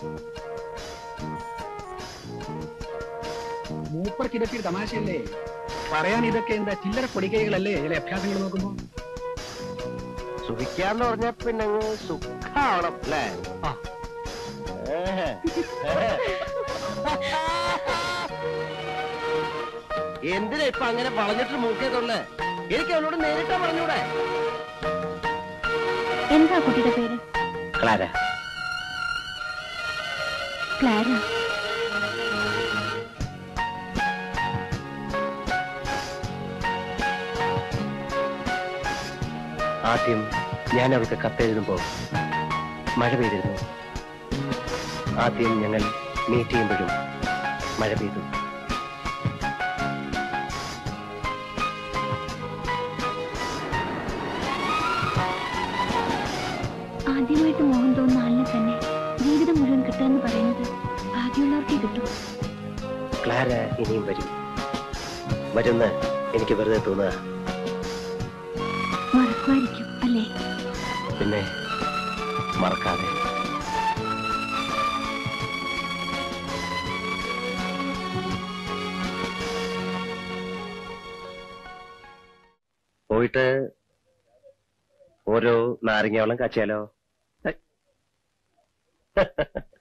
മൂപ്പർക്ക് ഇതൊക്കെ ഒരു തമാശയല്ലേ പറയാൻ ഇതൊക്കെ എന്താ ചില്ലറ പൊടിക്കൈകളല്ലേ ചില അഭ്യാസങ്ങൾ നോക്കുമ്പോ സുഖിക്കാന്ന് പറഞ്ഞ പിന്നെ അങ്ങ് സുഖാവണം അല്ലേ ആ. ഏഹ്. ഏഹ്. എന്തിനാ ഇപ്പൊ അങ്ങനെ വളഞ്ഞിട്ട് മൂക്കേതുള്ളേ എനിക്ക് അവളോട് നേരിട്ടാ പറഞ്ഞൂടെ എന്താ കുട്ടിയുടെ പേര് ക്ലാര ക്ലാര ആദ്യം ഞാൻ അവൾക്ക് കത്തെഴുതുമ്പോ മഴ പെയ്തിരുന്നു ആദ്യം ഞങ്ങൾ മീറ്റ് ചെയ്യുമ്പോഴും മഴ പെയ്തു ആദ്യമായിട്ട് മോഹം തോന്നുന്ന ആളിനെ തന്നെ ജീവിതം മുഴുവൻ കിട്ടുമെന്ന് പറയുന്നത് ഭാഗ്യമുള്ളവർക്കേ കിട്ടൂ ക്ലാര ഇനിയും വരും വരുന്ന എനിക്ക് വെറുതെ തോന്നുക മറക്കുമായിരിക്കും അല്ലേ പിന്നെ മറക്കാതെ പോയിട്ട് ഓരോ നാരങ്ങ വെള്ളം കാച്ചിയാലോ